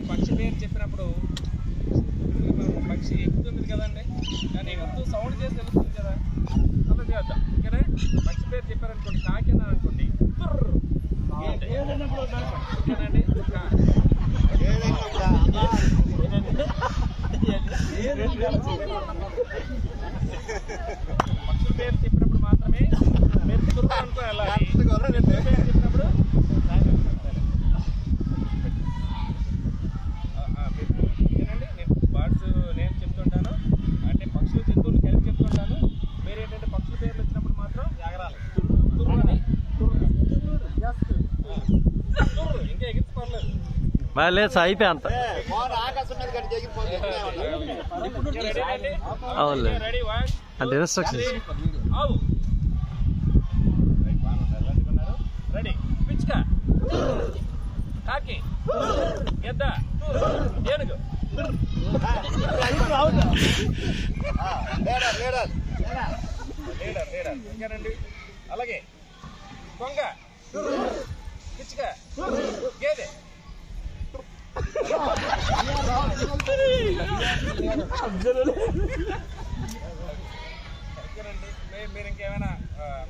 పక్షి పేరు చెప్పినప్పుడు ఇప్పుడు పక్షి ఎక్కుతుంది కదండి కానీ ఎగురుతూ సౌండ్ చేసి తెలుస్తుంది కదా అలా చేద్దాం ఓకేనా పక్షి పేరు చెప్పారనుకోండి కాకి అన్నారు అనుకోండి తుర్ర్. ఏంటి? ఓకేనండి కా- పక్షుల పేరు చెప్పినప్పుడు మాత్రమే మీరు తుర్రు అనుకో వెళ్ళాలి పక్షుల పేరు చెప్పినప్పుడు ఆ, ఆ, మీరు ఓకేనండి నేను బర్డ్స్ నేను చెప్తుంటాను అంటే పక్షులు జంతువులు కలిపి చెప్తుంటాను మీరు ఏంటంటే పక్షుల పేర్లు వచ్చినప్పుడు మాత్రం ఎగరాలి తుర్రు అని ఆ, తుర్రు ఇంకా ఎగించుకోలేదు మరి లేదు సార్ అయిపోయి అంత అవునులే. రెడీ వన్ అంటే ఇన్స్ట్రక్షన్స్ ఆవు రైట్, బాగానే ఉన్నారు. ఎలాంటివి ఉన్నారు? రెడీ పిచ్చుక కాకి గెద్ద ఏనుగు లీడర్ లీడర్ ఇంకానండి అలాగే కొంగ పిచ్చుక గేదె ఓకేనండి మీరు- మీరు ఇంకేమైనా ఆ,